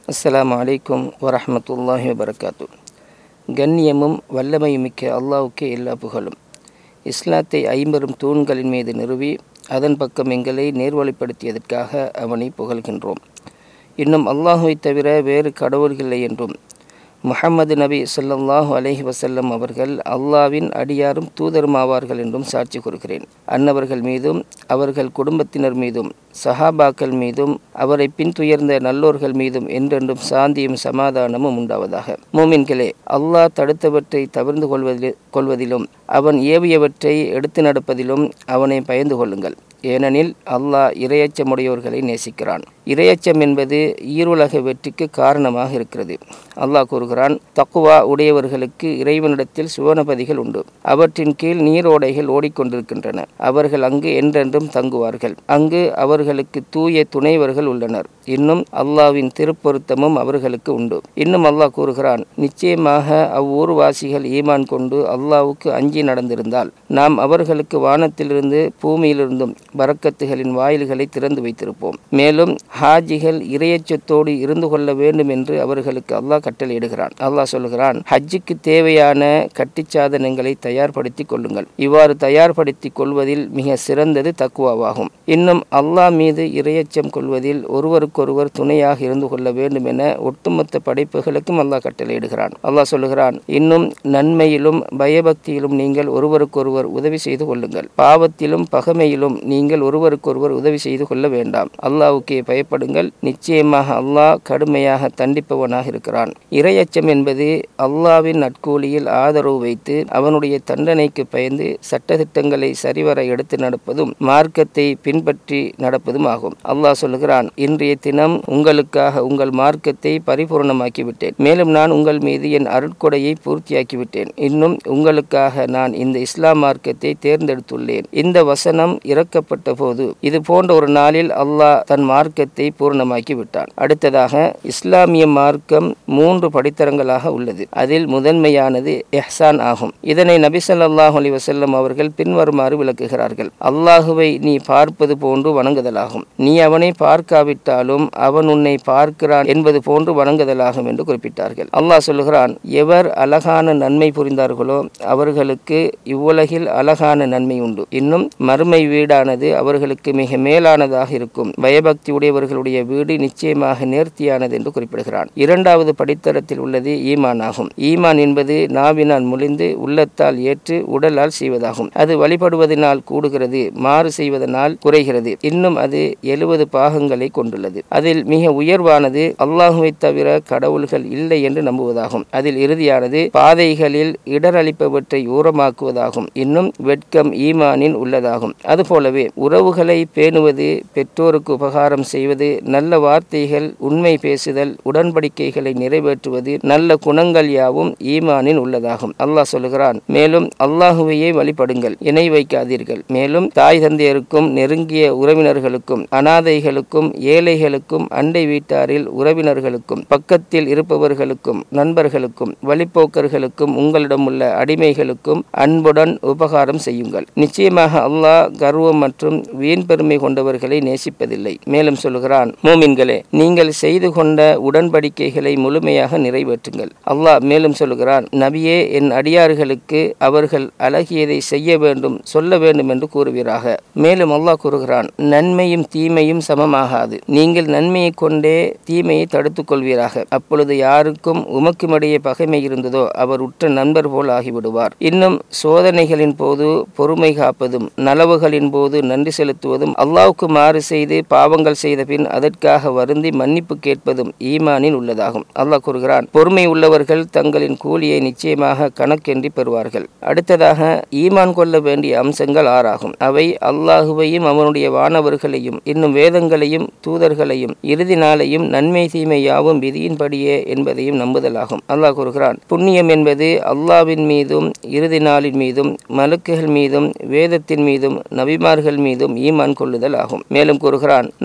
அஸ்ஸலாமு அலைக்கும் வரஹ்மத்துல்லாஹி வபரகாத்து கண்ணியமும் வல்லமையுமிக்க அல்லாஹ்வுக்கே எல்லா புகழும் இஸ்லாத்தை ஐம்பெரும் தூண்களின் மீது நிறுவி அதன் பக்கம் எங்களை நேர்வழிப்படுத்தியதற்காக அவனை புகழ்கின்றோம் இன்னும் அல்லாஹுவை தவிர வேறு கடவுள்களை என்றும் முஹம்மது நபி ஸல்லல்லாஹு அலைஹி வஸல்லம் அவர்கள் அல்லாவின் அடியாரும் தூதரும் ஆவார்கள் என்றும் சாட்சி கூறுகிறேன் அன்னவர்கள் மீதும் அவர்கள் குடும்பத்தினர் மீதும் சஹாபாக்கள் மீதும் அவரை பின்துயர்ந்த நல்லோர்கள் மீதும் என்றென்றும் சாந்தியும் சமாதானமும் உண்டாவதாக மூமின்களே அல்லாஹ் தடுத்தவற்றை தவிர்ந்து கொள்வதில் கொள்வதிலும் அவன் ஏவியவற்றை எடுத்து நடப்பதிலும் அவனை பயந்து கொள்ளுங்கள் ஏனெனில் அல்லாஹ் இரையச்சமுடையோர்களை நேசிக்கிறான் இரையச்சம் என்பது ஈருலக வெற்றிக்கு காரணமாக இருக்கிறது அல்லாஹ் கூறுகிறான் தக்குவா உடையவர்களுக்கு இறைவனிடத்தில் சுவனபதிகள் உண்டு அவற்றின் கீழ் நீரோடைகள் ஓடிக்கொண்டிருக்கின்றன அவர்கள் அங்கு என்றென்றும் தங்குவார்கள் அங்கு அவர்களுக்கு தூய துணைவர்கள் உள்ளனர் இன்னும் அல்லாவின் திருப்பொருத்தமும் அவர்களுக்கு உண்டு இன்னும் அல்லாஹ் கூறுகிறான் நிச்சயமாக அவ்வூர்வாசிகள் ஈமான் கொண்டு அல்லாவுக்கு அஞ்சி நடந்திருந்தால் நாம் அவர்களுக்கு வானத்திலிருந்து பூமியிலிருந்தும் பரக்கத்துகளின் வாயில்களை திறந்து வைத்திருப்போம் மேலும் ஹாஜிகள் இரையச்சத்தோடு இருந்து கொள்ள வேண்டும் என்று அவர்களுக்கு அல்லாஹ் கட்டளையிடுகிறான் அல்லாஹ் சொல்கிறான் ஹஜ்ஜுக்கு தேவையான கட்டிச்சாதனங்களை தயார்படுத்திக் கொள்ளுங்கள் இவ்வாறு தயார்படுத்திக் கொள்வதில் மிக சிறந்தது தக்குவாவாகும் இன்னும் அல்லாஹ் மீது இரையச்சம் கொள்வதில் ஒருவருக்கொருவர் துணையாக இருந்து கொள்ள வேண்டும் என ஒட்டுமொத்த படைப்புகளுக்கும் அல்லாஹ் கட்டளையிடுகிறான் அல்லாஹ் சொல்லுகிறான் இன்னும் நன்மையிலும் பயபக்தியிலும் நீங்கள் ஒருவருக்கொருவர் உதவி செய்து கொள்ளுங்கள் பாவத்திலும் பகமையிலும் நீங்கள் ஒருவருக்கொருவர் உதவி செய்து கொள்ள வேண்டாம் அல்லாவுக்கே பயப்படுங்கள் நிச்சயமாக அல்லாஹ் கடுமையாக தண்டிப்பவனாக இருக்கிறான் இரையச்சம் என்பது அல்லாவின் நட்கூலியில் ஆதரவு வைத்து அவனுடைய தண்டனைக்கு பயந்து சட்டத்திட்டங்களை சரிவர எடுத்து நடப்பதும் மார்க்கத்தை பின்பற்றி நடப்பதும் ஆகும் அல்லாஹ் சொல்லுகிறான் இன்றைய தினம் உங்களுக்காக உங்கள் மார்க்கத்தை பரிபூர்ணமாக்கி விட்டேன் மேலும் நான் உங்கள் மீது என் அருட்கொடையை பூர்த்தியாக்கி விட்டேன் இன்னும் உங்களுக்காக நான் இந்த இஸ்லாம் மார்க்கத்தை தேர்ந்தெடுத்துள்ளேன் இந்த வசனம் இறக்கப்பட்ட போது இது போன்ற ஒரு நாளில் அல்லாஹ் தன் மார்க்கத்தை பூர்ணமாக்கி விட்டான் அடுத்ததாக இஸ்லாமிய மார்க்கம் மூன்று படித்தரங்களாக உள்ளது அதில் முதன்மையானது எஹ்சான் ஆகும் இதனை நபி ஸல்லல்லாஹு அலைஹி வஸல்லம் அவர்கள் பின்வருமாறு விளக்குகிறார்கள் அல்லாஹுவை நீ பார்ப்பது போன்று வணங்குதலாகும் நீ அவனை பார்க்காவிட்டாலும் அவன் உன்னை பார்க்கிறான் என்பது போன்று வணங்குதலாகும் என்று குறிப்பிட்டார்கள் அல்லாஹ் சொல்லுகிறான் எவர் அழகான நன்மை புரிந்தார்களோ அவர்களுக்கு இவ்வுலகில் அழகான நன்மை உண்டு இன்னும் மறுமை வீடானது அவர்களுக்கு மிக மேலானதாக இருக்கும் பயபக்தி உடையவர்களுடைய வீடு நிச்சயமாக நேர்த்தியானது என்று குறிப்பிடுகிறான் இரண்டாவது படித்தரத்தில் உள்ளது ஈமான் ஆகும் ஈமான் என்பது நாவினால் முழிந்து உள்ளத்தால் ஏற்று உடலால் செய்வதாகும் அது வழிபடுவதனால் கூடுகிறது மாறு செய்வதனால் குறைகிறது இன்னும் அது எழுபது பாகங்களை கொண்டுள்ளது அதில் மிக உயர்வானது அல்லாஹுவை தவிர கடவுள்கள் இல்லை என்று நம்புவதாகும் அதில் இறுதியானது பாதைகளில் இடரளிப்பவற்றை ஊரமாக்குவதாகும் இன்னும் வெட்கம் ஈமானின் உள்ளதாகும் அதுபோலவே உறவுகளை பேணுவது பெற்றோருக்கு உபகாரம் செய்வது நல்ல வார்த்தைகள் உண்மை பேசுதல் உடன்படிக்கைகளை நிறைவேற்றுவது நல்ல குணங்கள் யாவும் ஈமானின் உள்ளதாகும் அல்லாஹ் சொல்லுகிறான் மேலும் அல்லாஹுவையே வழிபடுங்கள் இணை வைக்காதீர்கள் மேலும் தாய் தந்தையருக்கும் நெருங்கிய உறவினர்களுக்கும் அனாதைகளுக்கும் ஏழைகளுக்கும் அண்டை வீட்டாரில் உறவினர்களுக்கும் பக்கத்தில் இருப்பவர்களுக்கும் நண்பர்களுக்கும் வழிப்போக்கர்களுக்கும் உங்களிடம் உள்ள அடிமைகளுக்கும் அன்புடன் உபகாரம் செய்யுங்கள் நிச்சயமாக அல்லாஹ் கர்வம் மற்றும் வீண் பெருமை கொண்டவர்களை நேசிப்பதில்லை மேலும் சொல்லுகிறான் மூமின்களே நீங்கள் செய்து கொண்ட உடன்படிக்கைகளை முழுமையாக நிறைவேற்றுங்கள் அல்லாஹ் மேலும் சொல்லுகிறான் நபியே என் அடியார்களுக்கு அவர்கள் அழகியதை செய்ய வேண்டும் சொல்ல வேண்டும் என்று கூறுவீராக மேலும் அல்லாஹ் கூறுகிறான் நன்மையும் தீமையும் சமமாகாது நீங்கள் நன்மையை கொண்டே தீமையை தடுத்துக் கொள்வீராக அப்பொழுது யாருக்கும் உமக்குமிடையே பகைமை இருந்ததோ அவர் உற்ற நண்பர் போல் ஆகிவிடுவார் இன்னும் சோதனைகளின் போது பொறுமை காப்பதும் நலவுகளின் போது நன்றி செலுத்துவதும் அல்லாவுக்கு மாறு செய்து பாவங்கள் செய்த பின் அதற்காக வருந்தி மன்னிப்பு கேட்பதும் ஈமானில் உள்ளதாகும் அல்லாஹ் கூறுகிறான் பொறுமை உள்ளவர்கள் தங்களின் கூலியை நிச்சயமாக கணக்கென்றி பெறுவார்கள் அடுத்ததாக ஈமான் கொள்ள வேண்டிய அம்சங்கள் ஆறாகும் அவை அல்லாஹுவையும் அவனுடைய வானவர்களையும் இன்னும் வேதங்களையும் தூதர்களையும் இறுதி நாளையும் நன்மை தீமை யாவும் விதியின்படியே என்பதையும் நம்புதலாகும் அல்லாஹ் கூறுகிறான் புண்ணியம் என்பது அல்லாவின் மீதும் இறுதி நாளின் மீதும் மலக்குகள் மீதும் வேதத்தின் மீதும் நபிமார்கள் மீதும் ஈமான் கொள்ளுதல் ஆகும் மேலும் கூறுகிறான் நாம் ஒவ்வொரு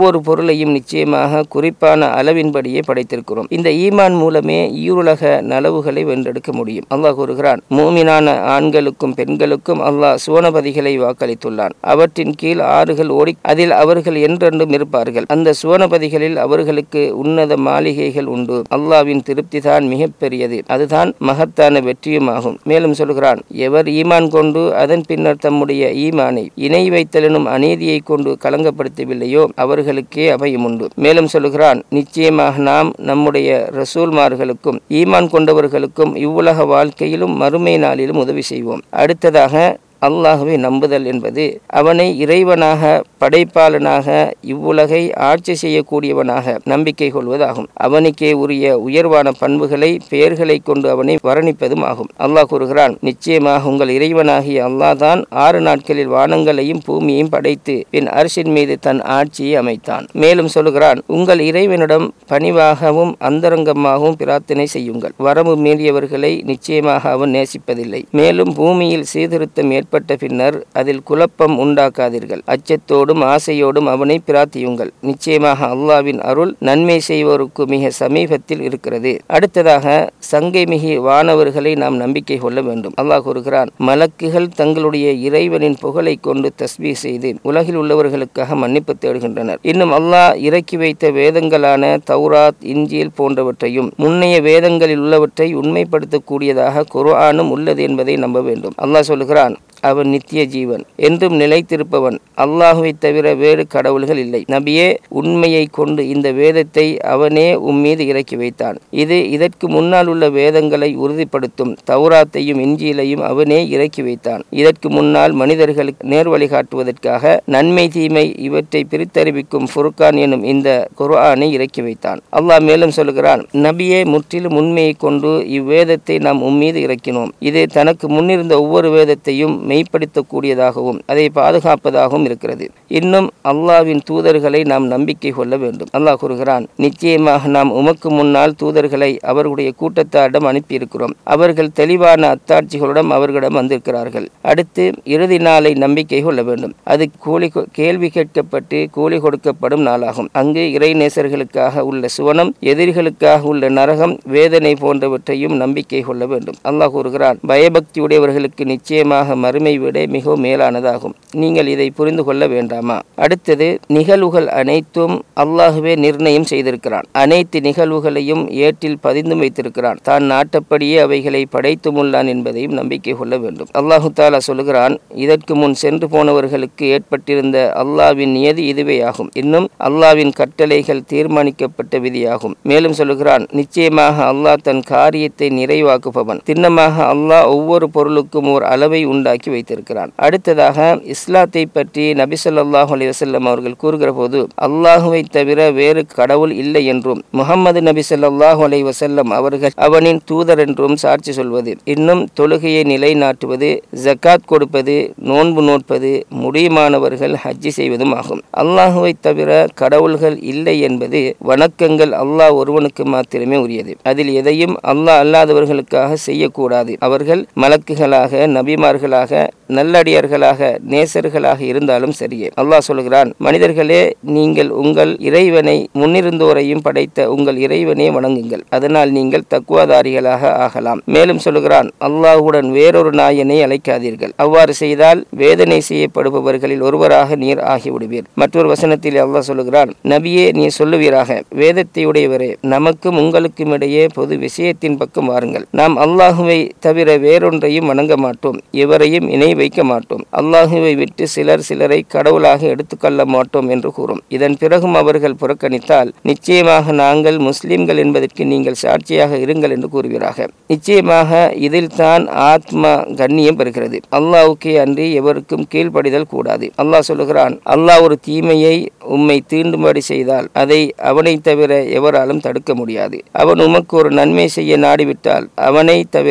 ஒவ்வொரு பொருளையும் நிச்சயமாக குறிப்பான அளவின்படியே படைத்திருக்கிறோம் இந்த ஈமான் மூலமே ஈருலக நலவுகளை வென்றெடுக்க முடியும் அல்லாஹ் கூறுகிறான் மூமினான ஆண்களுக்கும் பெண்களுக்கும் அல்லாஹ் சுவனபதிகளை வாக்களித்துள்ளான் அவற்றின் கீழ் ஆறுகள் ஓடி அதில் அவர்கள் என்றென்றும் இருப்பார்கள் அந்த சுவனபதிகளில் அவர்களுக்கு உன்னத மாளிகைகள் உண்டு அல்லாவின் திருப்தி தான் மிகப்பெரியது அதுதான் மகத்தான வெற்றியுமாகும் மேலும் சொல்கிறான் எவர் ஈமான் கொண்டு அதன் பின்னர் தம்முடைய ஈமானை இணை வைத்தலனும் அநீதியை கொண்டு கலங்கப்படுத்தவில்லையோ அவர்களுக்கே அபயம் உண்டு மேலும் சொல்கிறான் நிச்சயமாக நாம் நம்முடைய ரசூல்மார்களுக்கும் ஈமான் கொண்டவர்களுக்கும் இவ்வுலக வாழ்க்கையிலும் மறுமை நாளிலும் உதவி செய்வோம் அடுத்ததாக அல்லாஹுவை நம்புதல் என்பது அவனை இறைவனாக படைப்பாளனாக இவ்வுலகை ஆட்சி செய்யக்கூடியவனாக நம்பிக்கை கொள்வதாகும் அவனுக்கே உரிய உயர்வான பண்புகளை பெயர்களை கொண்டு அவனை வர்ணிப்பதும் ஆகும் அல்லாஹ் கூறுகிறான் நிச்சயமாக உங்கள் இறைவனாகிய அல்லாஹ் தான் ஆறு நாட்களில் வானங்களையும் பூமியையும் படைத்து பின் அரசின் மீது தன் ஆட்சியை அமைத்தான் மேலும் சொல்கிறான் உங்கள் இறைவனிடம் பணிவாகவும் அந்தரங்கமாகவும் பிரார்த்தனை செய்யுங்கள் வரம்பு மீறியவர்களை நிச்சயமாக அவன் நேசிப்பதில்லை மேலும் பூமியில் சீர்திருத்தம் ஏற்பட்ட பின்னர் அதில் குழப்பம் உண்டாக்காதீர்கள் அச்சத்தோடும் ஆசையோடும் அவனை பிரார்த்தியுங்கள் நிச்சயமாக அல்லாவின் அருள் நன்மை செய்வோருக்கு மிக சமீபத்தில் இருக்கிறது அடுத்ததாக சங்கை மிகி வானவர்களை நாம் நம்பிக்கை கொள்ள வேண்டும் அல்லாஹ் கூறுகிறான் மலக்குகள் தங்களுடைய இறைவனின் புகழை கொண்டு தஸ்பீ செய்து உலகில் உள்ளவர்களுக்காக மன்னிப்பு தேடுகின்றனர் இன்னும் அல்லாஹ் இறக்கி வைத்த வேதங்களான தௌராத் இஞ்சியல் போன்றவற்றையும் முன்னைய வேதங்களில் உள்ளவற்றை உண்மைப்படுத்தக்கூடியதாக குர்ஆனும் உள்ளது என்பதை நம்ப வேண்டும் அல்லாஹ் சொல்கிறான் அவன் நித்திய ஜீவன் என்றும் நிலைத்திருப்பவன் அல்லாஹுவை தவிர வேறு கடவுள்கள் இல்லை நபியே உண்மையை கொண்டு இந்த வேதத்தை அவனே உம்மீது இறக்கி வைத்தான் இது இதற்கு முன்னால் உள்ள வேதங்களை உறுதிப்படுத்தும் தௌராத்தையும் இஞ்சியிலையும் அவனே இறக்கி வைத்தான் இதற்கு முன்னால் மனிதர்களுக்கு நேர்வழி காட்டுவதற்காக நன்மை தீமை இவற்றை பிரித்தறிவிக்கும் ஃபுர்கான் எனும் இந்த குர்ஆனை இறக்கி வைத்தான் அல்லாஹ் மேலும் சொல்கிறான் நபியே முற்றிலும் உண்மையை கொண்டு இவ்வேதத்தை நாம் உம்மீது இறக்கினோம் இது தனக்கு முன்னிருந்த ஒவ்வொரு வேதத்தையும் மெய்ப்படுத்தக்கூடியதாகவும் அதை பாதுகாப்பதாகவும் இருக்கிறது இன்னும் அல்லாவின் தூதர்களை நாம் நம்பிக்கை கொள்ள வேண்டும் அல்லாஹ் கூறுகிறான் நிச்சயமாக நாம் உமக்கு முன்னால் தூதர்களை அவர்களுடைய கூட்டத்தாரிடம் அனுப்பியிருக்கிறோம் அவர்கள் தெளிவான அத்தாட்சிகளுடன் அவர்களிடம் வந்திருக்கிறார்கள் அடுத்து இறுதி நாளை நம்பிக்கை கொள்ள வேண்டும் அது கூலி கொ- கேள்வி கேட்கப்பட்டு கூலி கொடுக்கப்படும் நாளாகும் அங்கு இறைநேசர்களுக்காக உள்ள சுவனம் எதிரிகளுக்காக உள்ள நரகம் வேதனை போன்றவற்றையும் நம்பிக்கை கொள்ள வேண்டும் அல்லாஹ் கூறுகிறான் பயபக்தியுடையவர்களுக்கு நிச்சயமாக மறுமை விட மிகவும் மேலானதாகும் நீங்கள் இதை புரிந்து கொள்ள வேண்டாமா அடுத்தது நிகழ்வுகள் அனைத்தும் அல்லாஹுவே நிர்ணயம் செய்திருக்கிறான் அனைத்து நிகழ்வுகளையும் ஏட்டில் பதிந்தும் வைத்திருக்கிறான் தான் நாட்டப்படியே அவைகளை படைத்துமுள்ளான் என்பதையும் நம்பிக்கை கொள்ள வேண்டும் அல்லாஹு தாலா சொல்கிறான் இதற்கு முன் சென்று போனவர்களுக்கு ஏற்பட்டிருந்த அல்லாவின் நியதி இதுவே ஆகும் இன்னும் அல்லாவின் கட்டளைகள் தீர்மானிக்கப்பட்ட விதியாகும் மேலும் சொல்கிறான் நிச்சயமாக அல்லாஹ் தன் காரியத்தை நிறைவாக்குபவன் திண்ணமாக அல்லாஹ் ஒவ்வொரு பொருளுக்கும் ஓர் அளவை உண்டாக்கி வைத்திருக்கிறான் அடுத்ததாக இஸ்லாத்தை பற்றி நபி ஸல்லல்லாஹு அலைஹி வஸல்லம் அவர்கள் கூறுகிற போது அல்லாஹுவை தவிர வேறு கடவுள் இல்லை என்றும் முகம்மது நபி ஸல்லல்லாஹு அலைஹி வஸல்லம் அவர்கள் அவனின் தூதர் என்றும் சாட்சி சொல்வது இன்னும் தொழுகையை நிலைநாட்டுவது ஜக்காத் கொடுப்பது நோன்பு நோட்பது முடியுமானவர்கள் ஹஜ்ஜி செய்வதும் ஆகும் அல்லாஹுவை தவிர கடவுள்கள் இல்லை என்பது வணக்கங்கள் அல்லாஹ் ஒருவனுக்கு மாத்திரமே உரியது அதில் எதையும் அல்லாஹ் அல்லாதவர்களுக்காக செய்யக்கூடாது அவர்கள் மலக்குகளாக நபிமார்களாக நல்லடியார்களாக நேசர்களாக இருந்தாலும் சரியே அல்லாஹ் சொல்கிறான் மனிதர்களே நீங்கள் உங்கள் இறைவனை முன்னிருந்தோரையும் படைத்த உங்கள் இறைவனை வணங்குங்கள் அதனால் நீங்கள் தக்குவாதாரிகளாக ஆகலாம் மேலும் சொல்கிறான் அல்லாஹுடன் வேறொரு நாயனை அழைக்காதீர்கள் அவ்வாறு செய்தால் வேதனை செய்யப்படுபவர்களில் ஒருவராக நீர் ஆகிவிடுவீர் மற்றொரு வசனத்தில் அல்லாஹ் சொல்கிறான் நபியே நீ சொல்லுவீராக வேதத்தை உடையவரே நமக்கும் உங்களுக்கும் இடையே பொது விஷயத்தின் பக்கம் வாருங்கள் நாம் அல்லாஹுவை தவிர வேறொன்றையும் வணங்க மாட்டோம் எவரையும் இணை வைக்க மாட்டோம் அல்லாஹுவை விட்டு சிலர் சிலரை கடவுளாக எடுத்துக்கொள்ள மாட்டோம் என்று கூறும் இதன் பிறகும் அவர்கள் புறக்கணித்தால் நிச்சயமாக நாங்கள் முஸ்லிம்கள் என்பதற்கு நீங்கள் சாட்சியாக இருங்கள் என்று கூறுவீராக நிச்சயமாக இதில் தான் ஆத்மா கண்ணியம் பெறுகிறது அல்லாஹ்வுக்கே அன்றி எவருக்கும் கீழ்ப்படிதல் கூடாது அல்லாஹ் சொல்லுகிறான் அல்லாஹ் ஒரு தீமையை உம்மை தீண்டும்படி செய்தால் அதை அவனை தவிர எவராலும் தடுக்க முடியாது அவன் உமக்கு ஒரு நன்மை செய்ய நாடிவிட்டால் அவனை தவிர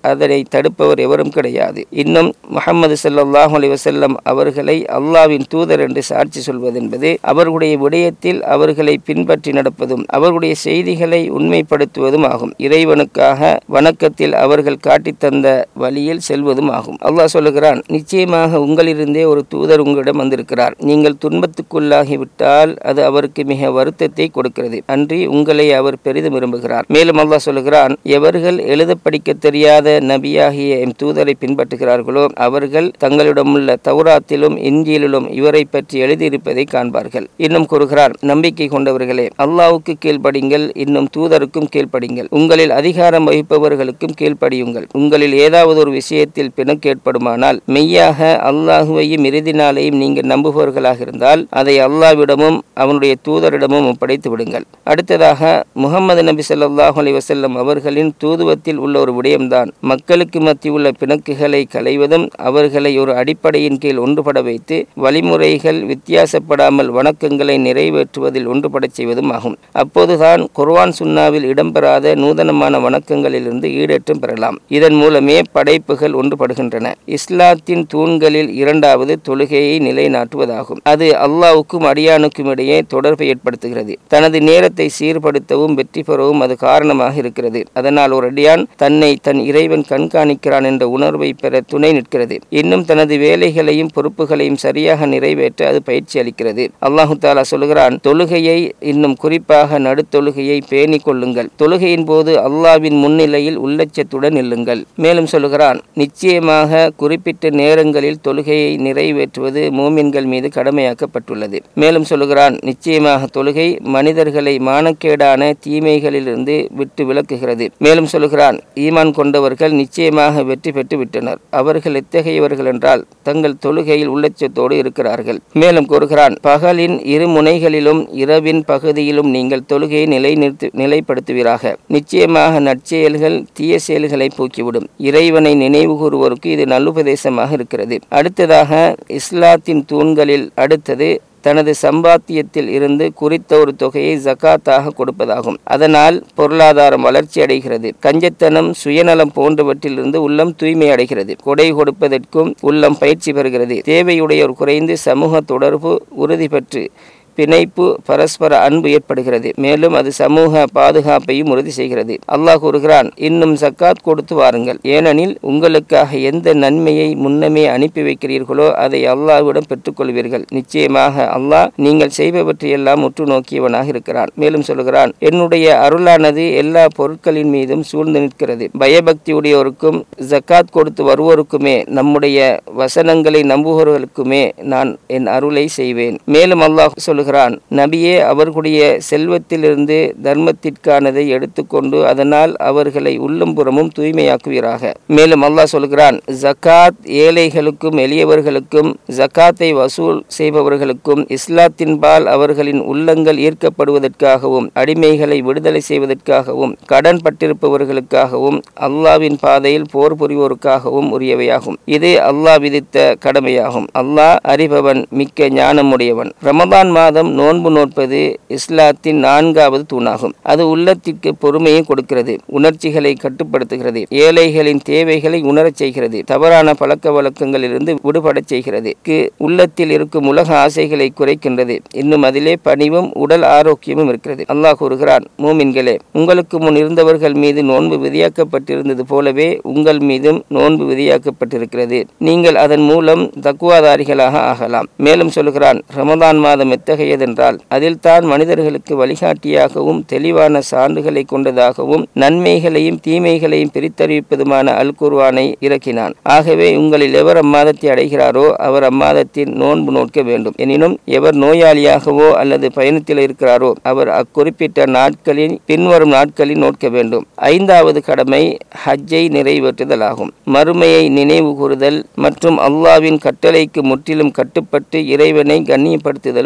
அதனை தடுப்பவர் எவரும் கிடையாது இன்னும் முகமது ஸல்லல்லாஹு அலைஹி வஸல்லம் அவர்களை அல்லாவின் தூதர் என்று சாட்சி சொல்வது என்பது அவர்களுடைய விடயத்தில் அவர்களை பின்பற்றி நடப்பதும் அவர்களுடைய செய்திகளை உண்மைப்படுத்துவதும் ஆகும் இறைவனுக்காக வணக்கத்தில் அவர்கள் காட்டித் தந்த வழியில் செல்வதும் ஆகும் அல்லாஹ் சொல்லுகிறான் நிச்சயமாக உங்களிலிருந்தே ஒரு தூதர் உங்களிடம் வந்திருக்கிறார் நீங்கள் துன்பத்துக்குள்ளாகிவிட்டால் அது அவருக்கு மிக வருத்தத்தை கொடுக்கிறது அன்றி உங்களை அவர் பெரிதும் விரும்புகிறார் மேலும் அல்லாஹ் சொல்லுகிறான் எவர்கள் எழுத படிக்க தெரியாத நபியாகிய எம் தூதரை பின்பற்றுகிறார்களோ அவர்கள் தங்களிடமுள்ள தௌராத்திலும் இஞ்சியிலும் இவரை பற்றி எழுதியிருப்பதை காண்பார்கள் இன்னும் கூறுகிறார் நம்பிக்கை கொண்டவர்களே அல்லாவுக்கு கீழ்ப்படிங்கள் இன்னும் தூதருக்கும் கீழ்ப்படிங்கள் உங்களில் அதிகாரம் வகிப்பவர்களுக்கும் கீழ்ப்படியுங்கள் உங்களில் ஏதாவது ஒரு விஷயத்தில் பிணக்கு ஏற்படுமானால் மெய்யாக அல்லாஹுவையும் இறுதி நாளையும் நீங்கள் நம்புபவர்களாக இருந்தால் அதை அல்லாவிடமும் அவனுடைய தூதரிடமும் ஒப்படைத்து விடுங்கள் அடுத்ததாக முகமது நபி ஸல்லல்லாஹு அலைஹி வஸல்லம் அவர்களின் தூதுவத்தில் உள்ள ஒரு விடயம்தான் மக்களுக்கு மத்தியுள்ள பிணக்குகளை களைவதும் அவர்களை ஒரு அடிப்படையின் கீழ் ஒன்றுபட வைத்து வழிமுறைகள் வித்தியாசப்படாமல் வணக்கங்களை நிறைவேற்றுவதில் ஒன்றுபடச் செய்வதும் ஆகும் அப்போதுதான் குர்ஆன் சுன்னாவில் இடம்பெறாத நூதனமான வணக்கங்களிலிருந்து ஈடேற்றம் பெறலாம் இதன் மூலமே படைப்புகள் ஒன்றுபடுகின்றன இஸ்லாத்தின் தூண்களில் இரண்டாவது தொழுகையை நிலைநாட்டுவதாகும் அது அல்லாவுக்கும் அடியானுக்கும் இடையே தொடர்பை ஏற்படுத்துகிறது தனது நேரத்தை சீர்படுத்தவும் வெற்றி பெறவும் அது காரணமாக இருக்கிறது அதனால் ஒரு அடியான் தன்னை தன் இறைவன் கண்காணிக்கிறான் என்ற உணர்வை பெற துணை நிற்கிறது இன்னும் தனது வேலைகளையும் பொறுப்புகளையும் சரியாக நிறைவேற்ற அது பயிற்சி அளிக்கிறது அல்லாஹு தாலா சொல்லுகிறான் தொழுகையை இன்னும் குறிப்பாக நடுத்தொழுகையை பேணிக் கொள்ளுங்கள் தொழுகையின் போது அல்லாவின் முன்னிலையில் உள்ளச்சத்துடன் நில்லுங்கள் மேலும் சொல்லுகிறான் நிச்சயமாக குறிப்பிட்ட நேரங்களில் தொழுகையை நிறைவேற்றுவது மூமின்கள் மீது கடமையாக்கப்பட்டுள்ளது மேலும் சொல்லுகிறான் நிச்சயமாக தொழுகை மனிதர்களை மானக்கேடான தீமைகளிலிருந்து விட்டு விலக்குகிறது மேலும் சொல்லுகிறான் ஈமான் கொண்டவர்கள் நிச்சயமாக வெற்றி பெற்று விட்டனர் அவர்கள் எத்தகையவர்கள் என்றால் தங்கள் தொழுகையில் உள்ளச்சத்தோடு இருக்கிறார்கள் மேலும் கூறுகிறான் பகலின் இரு முனைகளிலும் இரவின் பகுதியிலும் நீங்கள் தொழுகையை நிலைநிறுத்து நிலைப்படுத்துவீராக நிச்சயமாக நற்செயல்கள் தீய செயல்களை போக்கிவிடும் இறைவனை நினைவு கூறுவோருக்கு இது நல்லுபதேசமாக இருக்கிறது அடுத்ததாக இஸ்லாத்தின் தூண்களில் அடுத்தது தனது சம்பாத்தியத்தில் இருந்து குறித்த ஒரு தொகையை ஜகாத்தாக கொடுப்பதாகும் அதனால் பொருளாதாரம் வளர்ச்சி அடைகிறது கஞ்சத்தனம் சுயநலம் போன்றவற்றிலிருந்து உள்ளம் தூய்மை அடைகிறது கொடை கொடுப்பதற்கும் உள்ளம் பயிற்சி பெறுகிறது தேவையுடையோர் குறைந்து சமூக தொடர்பு உறுதி பெற்று பிணைப்பு பரஸ்பர அன்பு ஏற்படுகிறது மேலும் அது சமூக பாதுகாப்பையும் உறுதி செய்கிறது அல்லாஹ் கூறுகிறான் இன்னும் சக்காத் கொடுத்து வாருங்கள் ஏனெனில் உங்களுக்காக எந்த நன்மையை முன்னமே அனுப்பி வைக்கிறீர்களோ அதை அல்லாஹ்விடம் பெற்றுக்கொள்வீர்கள் நிச்சயமாக அல்லாஹ் நீங்கள் செய்பவற்றையெல்லாம் உற்று நோக்கியவனாக இருக்கிறான் மேலும் சொல்கிறான் என்னுடைய அருளானது எல்லா பொருட்களின் மீதும் சூழ்ந்து நிற்கிறது பயபக்தியுடையோருக்கும் ஜக்காத் கொடுத்து வருவோருக்குமே நம்முடைய வசனங்களை நம்புபவர்களுக்குமே நான் என் அருளை செய்வேன் மேலும் அல்லாஹ் சொல்லுகிறான் நபியே அவர்களுடைய செல்வத்திலிருந்து தர்மத்திற்கானதை எடுத்துக்கொண்டு அதனால் அவர்களை உள்ளும் புறமும் தூய்மையாக்குவீராக மேலும் அல்லாஹ் சொல்கிறான் ஜக்காத் ஏழைகளுக்கும் எளியவர்களுக்கும் ஜக்காத்தை வசூல் செய்பவர்களுக்கும் இஸ்லாத்தின்பால் அவர்களின் உள்ளங்கள் ஈர்க்கப்படுவதற்காகவும் அடிமைகளை விடுதலை செய்வதற்காகவும் கடன் பட்டிருப்பவர்களுக்காகவும் அல்லாவின் பாதையில் போர் புரிவோருக்காகவும் உரியவையாகும் இது அல்லாஹ் விதித்த கடமையாகும் அல்லாஹ் அறிபவன் மிக்க ஞானமுடையவன் ரமதான் மாதம் நோன்பு நோற்பது இஸ்லாத்தின் நான்காவது தூணாகும் அது உள்ளத்திற்கு பொறுமையை கொடுக்கிறது உணர்ச்சிகளை கட்டுப்படுத்துகிறது ஏழைகளின் தேவைகளை உணரச் செய்கிறது தவறான பழக்க வழக்கங்களிலிருந்து விடுபடச் செய்கிறது க்கு உள்ளத்தில் இருக்கும் உலக ஆசைகளை குறைக்கின்றது இன்னும் அதிலே பணிவும் உடல் ஆரோக்கியமும் இருக்கிறது அல்லாஹ் கூறுகிறான் மூமின்களே உங்களுக்கு முன் இருந்தவர்கள் மீது நோன்பு விதியாக்கப்பட்டிருந்தது போலவே உங்கள் மீதும் நோன்பு விதியாக்கப்பட்டிருக்கிறது நீங்கள் அதன் மூலம் தக்குவாதாரிகளாக ஆகலாம் மேலும் சொல்கிறான் ரமதான் மாதம் எத்தகையதென்றால் அதில் தான் மனிதர்களுக்கு வழிகாட்டியாகவும் தெளிவான சான்றுகளை கொண்டதாகவும் நன்மைகளையும் தீமைகளையும் பிரித்தறிவிப்பதுமான அல் குர்வானை இறக்கினான் ஆகவே உங்களில் எவர் அம்மாதத்தை அடைகிறாரோ அவர் அம்மாதத்தில் நோன்பு நோக்க வேண்டும் எனினும் எவர் நோயாளியாகவோ அல்லது பயணத்தில் இருக்கிறாரோ அவர் அக்குறிப்பிட்ட நாட்களில் பின்வரும் நாட்களில் நோக்க வேண்டும் ஐந்தாவது கடமை ஹஜ்ஜை நிறைவேற்றுதல் ஆகும் மறுமையை நினைவு கூறுதல் மற்றும் அல்லாவின் கட்டளைக்கு முற்றிலும் கட்டுப்பட்டு இறைவனை கண்ணியப்படுத்துதலும் ஆகும்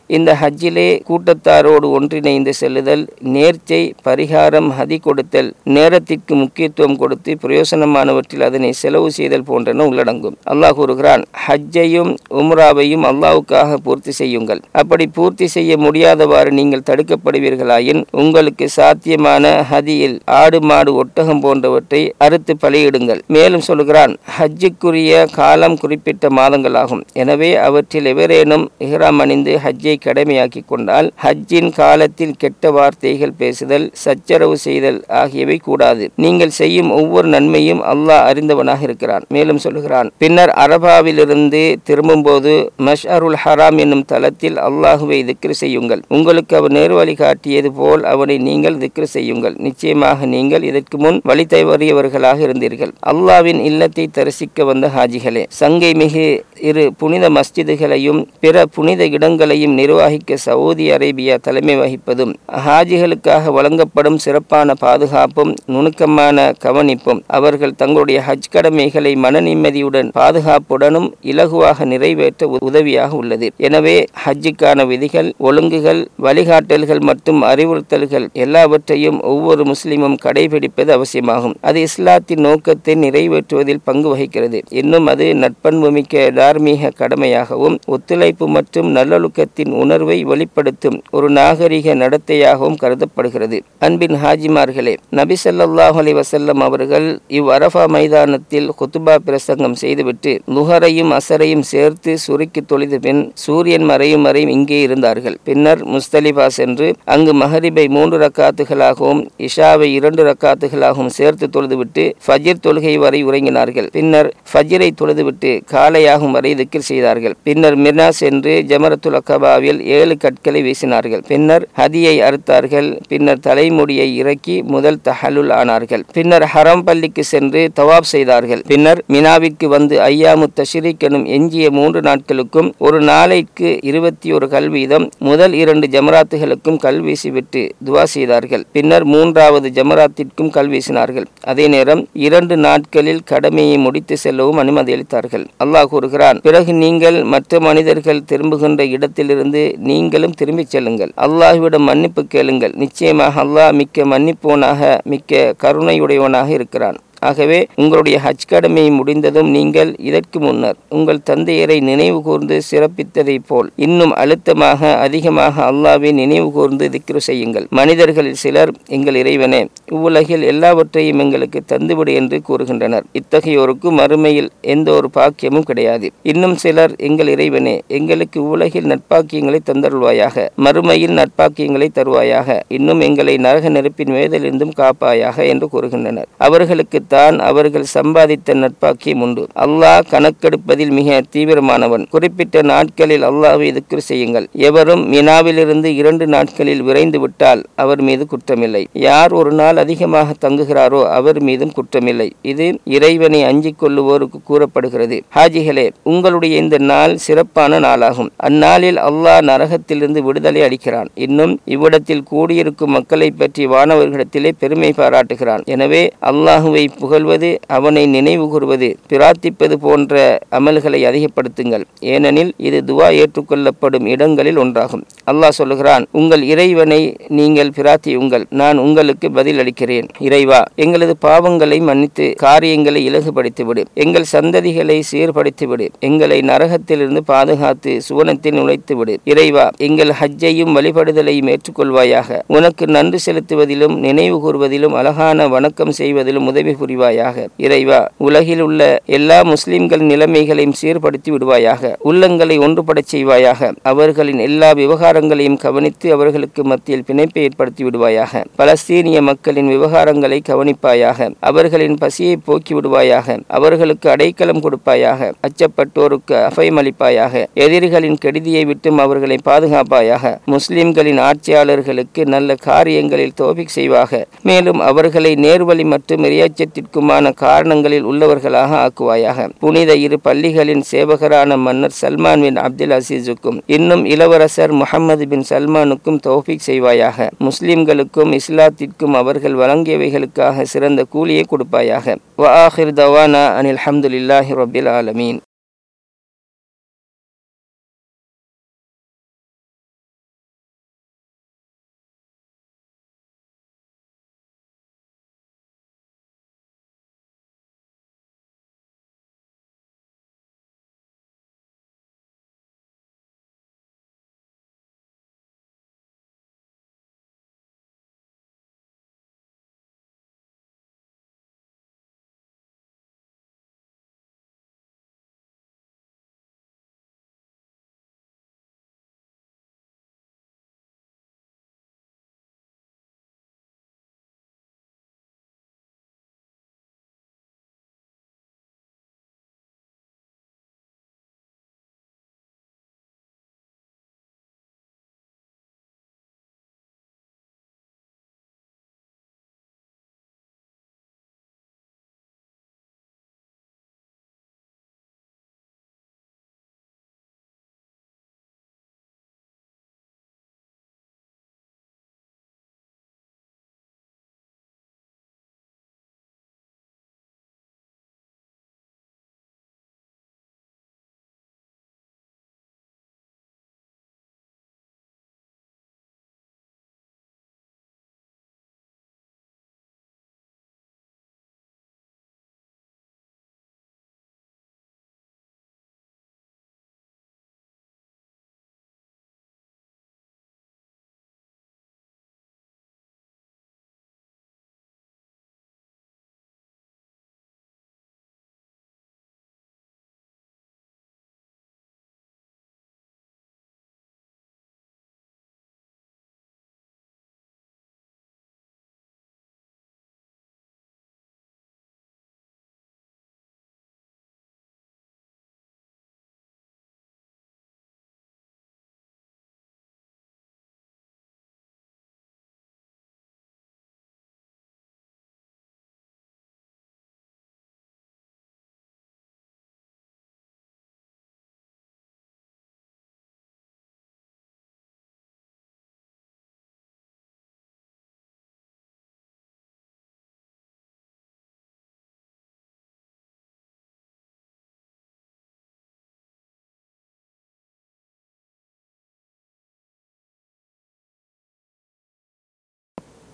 இந்த ஹஜ்ஜிலே கூட்டத்தாரோடு ஒன்றிணைந்து செல்லுதல் நேர்ச்சை பரிகாரம் ஹதி கொடுத்தல் நேரத்திற்கு முக்கியத்துவம் கொடுத்து பிரயோசனமானவற்றில் அதனை செலவு செய்தல் போன்றன உள்ளடங்கும் அல்லாஹ் கூறுகிறான் ஹஜ்ஜையும் உம்ராவையும் அல்லாவுக்காக பூர்த்தி செய்யுங்கள் அப்படி பூர்த்தி செய்ய முடியாதவாறு நீங்கள் தடுக்கப்படுவீர்களாயின் உங்களுக்கு சாத்தியமான ஹதியில் ஆடு மாடு ஒட்டகம் போன்றவற்றை அறுத்து பலியிடுங்கள் மேலும் சொல்கிறான் ஹஜ்ஜுக்குரிய காலம் குறிப்பிட்ட மாதங்களாகும் எனவே அவற்றில் எவரேனும் இஹ்ராம் அணிந்து ஹஜ்ஜை கடமையாக்கி கொண்டால் ஹஜ்ஜின் காலத்தில் கெட்ட வார்த்தைகள் பேசுதல் சச்சரவு செய்தல் ஆகியவை கூடாது நீங்கள் செய்யும் ஒவ்வொரு நன்மையும் அல்லாஹ் அறிந்தவனாக இருக்கிறான் மேலும் சொல்லுகிறான் பின்னர் அரபாவிலிருந்து திரும்பும்போது மஷ்அருல் ஹராம் என்னும் தலத்தில் அல்லாஹுவை திக்ரு செய்யுங்கள் உங்களுக்கு அவர் நேர்வழி காட்டியது போல் அவனை நீங்கள் திக்ரு செய்யுங்கள் நிச்சயமாக நீங்கள் இதற்கு முன் வழி தவறியவர்களாக இருந்தீர்கள் அல்லாவின் இல்லத்தை தரிசிக்க வந்த ஹாஜிகளே சங்கை மிகு இரு புனித மஸ்ஜிதுகளையும் பிற புனித இடங்களையும் நிர்வகிக்க சவுதி அரேபியா தலைமை வகிப்பதும் ஹாஜிகளுக்காக வழங்கப்படும் சிறப்பான பாதுகாப்பும் நுணுக்கமான கவனிப்பும் அவர்கள் தங்களுடைய ஹஜ் கடமைகளை மன நிம்மதியுடன் பாதுகாப்புடனும் இலகுவாக நிறைவேற்ற உதவியாக உள்ளது எனவே ஹஜ்ஜுக்கான விதிகள் ஒழுங்குகள் வழிகாட்டல்கள் மற்றும் அறிவுறுத்தல்கள் எல்லாவற்றையும் ஒவ்வொரு முஸ்லிமும் கடைபிடிப்பது அவசியமாகும் அது இஸ்லாத்தின் நோக்கத்தை நிறைவேற்றுவதில் பங்கு வகிக்கிறது இன்னும் அது நட்பண்புமிக்க தார்மீக கடமையாகவும் ஒத்துழைப்பு மற்றும் நல்லொழுக்கத்தின் உணர்வை வெளிப்படுத்தும் ஒரு நாகரிக நடத்தையாகவும் கருதப்படுகிறது அன்பின் ஹாஜிமார்களே நபி ஸல்லல்லாஹு அலைஹி வஸல்லம் அவர்கள் இவ் அரஃபா மைதானத்தில் குத்துபா பிரசங்கம் செய்துவிட்டு லுஹரையும் அசரையும் சேர்த்து சுருக்கி தொழுத பின் சூரியன் மறையும் வரை இங்கே இருந்தார்கள் பின்னர் முஸ்தலிபா சென்று அங்கு மஹரிபை மூன்று ரக்காத்துகளாகவும் இஷாவை இரண்டு ரக்காத்துகளாகவும் சேர்த்து தொழுதுவிட்டு ஃபஜிர் தொழுகை வரை உறங்கினார்கள் பின்னர் ஃபஜிரை தொழுதுவிட்டு காலையாகும் வரை திக்கிர் செய்தார்கள் பின்னர் மிர்னா சென்று ஜமரத்துல் அக்கபாவில் ஏழு கற்களை வீசினார்கள் பின்னர் ஹதியை அறுத்தார்கள் பின்னர் தலைமுடியை இறக்கி முதல் தஹலுல் ஆனார்கள் பின்னர் ஹரம் பள்ளிக்கு சென்று தவாப் செய்தார்கள் பின்னர் மினாவிற்கு வந்து ஐயாமு தஷ்ரீக் எனும் எஞ்சிய மூன்று நாட்களுக்கும் ஒரு நாளைக்கு இருபத்தி ஒரு கல் வீதம் முதல் இரண்டு ஜமராத்துகளுக்கும் கல் வீசிவிட்டு துவா செய்தார்கள் பின்னர் மூன்றாவது ஜமராத்திற்கும் கல் வீசினார்கள் அதே நேரம் இரண்டு நாட்களில் கடமையை முடித்து செல்லவும் அனுமதி அளித்தார்கள் அல்லாஹ் கூறுகிறான் பிறகு நீங்கள் மற்ற மனிதர்கள் திரும்புகின்ற இடத்திலிருந்து நீங்களும் திரும்பிச் செல்லுங்கள் அல்லாஹ்விடம் மன்னிப்பு கேளுங்கள் நிச்சயமாக அல்லாஹ் மிக்க மன்னிப்போனாக மிக்க கருணையுடையவனாக இருக்கிறான் ஆகவே உங்களுடைய ஹஜ் கடமை முடிந்ததும் நீங்கள் இதற்கு முன்னர் உங்கள் தந்தையரை நினைவு கூர்ந்து சிறப்பித்ததைப் போல் இன்னும் அழுத்தமாக அதிகமாக அல்லாவை நினைவு கூர்ந்து திக்ரு செய்யுங்கள் மனிதர்களில் சிலர் எங்கள் இறைவனே இவ்வுலகில் எல்லாவற்றையும் எங்களுக்கு தந்துவிடு என்று கூறுகின்றனர் இத்தகையோருக்கு மறுமையில் எந்த ஒரு பாக்கியமும் கிடையாது இன்னும் சிலர் எங்கள் இறைவனே எங்களுக்கு உலகில் நட்பாக்கியங்களை தந்தருள்வாயாக மறுமையில் நட்பாக்கியங்களை தருவாயாக இன்னும் எங்களை நரக நெருப்பின் வேதலிருந்தும் காப்பாயாக என்று கூறுகின்றனர் அவர்களுக்கு தான் அவர்கள் சம்பாதித்த நட்பாக்கியம் உண்டு அல்லாஹ் கணக்கெடுப்பதில் மிக தீவிரமானவன் குறிப்பிட்ட நாட்களில் அல்லாஹ்வை திக்ர் செய்யுங்கள் எவரும் மினாவிலிருந்து இரண்டு நாட்களில் விரைந்து விட்டால் அவர் மீது குற்றமில்லை யார் ஒரு நாள் அதிகமாக தங்குகிறாரோ அவர் மீதும் குற்றமில்லை இது இறைவனை அஞ்சிக் கொள்ளுவோருக்கு கூறப்படுகிறது ஹாஜிகளே உங்களுடைய இந்த நாள் சிறப்பான நாளாகும் அந்நாளில் அல்லாஹ் நரகத்திலிருந்து விடுதலை அளிக்கிறான் இன்னும் இவ்விடத்தில் கூடியிருக்கும் மக்களை பற்றி வானவர்களிடத்திலே பெருமை பாராட்டுகிறான் எனவே அல்லாஹுவை புகழ்வது அவனை நினைவு கூறுவது பிரார்த்திப்பது போன்ற அமல்களை அதிகப்படுத்துங்கள் ஏனெனில் இது துவா ஏற்றுக்கொள்ளப்படும் இடங்களில் ஒன்றாகும் அல்லாஹ் சொல்லுகிறான் உங்கள் இறைவனை நீங்கள் பிரார்த்தியுங்கள் நான் உங்களுக்கு பதில் அளிக்கிறேன் இறைவா எங்களது பாவங்களை மன்னித்து காரியங்களை இலகுபடுத்தி விடு எங்கள் சந்ததிகளை சீர்படுத்தி விடு எங்களை நரகத்திலிருந்து பாதுகாத்து சுவனத்தில் நுழைத்து விடு இறைவா எங்கள் ஹஜ்ஜையும் வழிபடுதலையும் ஏற்றுக்கொள்வாயாக உனக்கு நன்றி செலுத்துவதிலும் நினைவு கூறுவதிலும் அழகான வணக்கம் செய்வதிலும் உதவி புரிவாயாக இறைவா உலகில் உள்ள எல்லா முஸ்லிம்கள் நிலைமைகளையும் சீர்படுத்தி விடுவாயாக உள்ளங்களை ஒன்றுபடச் செய்வாயாக அவர்களின் எல்லா விவகாரங்களையும் கவனித்து அவர்களுக்கு மத்தியில் பிணைப்பை ஏற்படுத்தி விடுவாயாக பலஸ்தீனிய மக்களின் விவகாரங்களை கவனிப்பாயாக அவர்களின் பசியை போக்கி விடுவாயாக அவர்களுக்கு அடைக்கலம் கொடுப்பாயாக அச்சப்பட்டோருக்கு அபயமளிப்பாயாக எதிரிகளின் கெடுதியை விட்டும் அவர்களை பாதுகாப்பாயாக முஸ்லிம்களின் ஆட்சியாளர்களுக்கு நல்ல காரியங்களில் தோபிக் செய்வாக மேலும் அவர்களை நேர்வழி மற்றும் இரையச்சத்திற்குமான காரணங்களில் உள்ளவர்களாக ஆக்குவாயாக புனித இரு பள்ளிகளின் சேவகரான மன்னர் சல்மான் பின் அப்துல் அசீஸுக்கும் இன்னும் இளவரசர் முகமது பின் சல்மானுக்கும் தௌஃபிக் செய்வாயாக முஸ்லிம்களுக்கும் இஸ்லாத்திற்கும் அவர்கள் வழங்கியவைகளுக்காக சிறந்த கூலியை கொடுப்பாயாக வ ஆஹிர் தவானா அனில் அஹமதுல்லாஹி ரபில் ஆலமீன்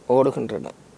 ஓடுகின்றன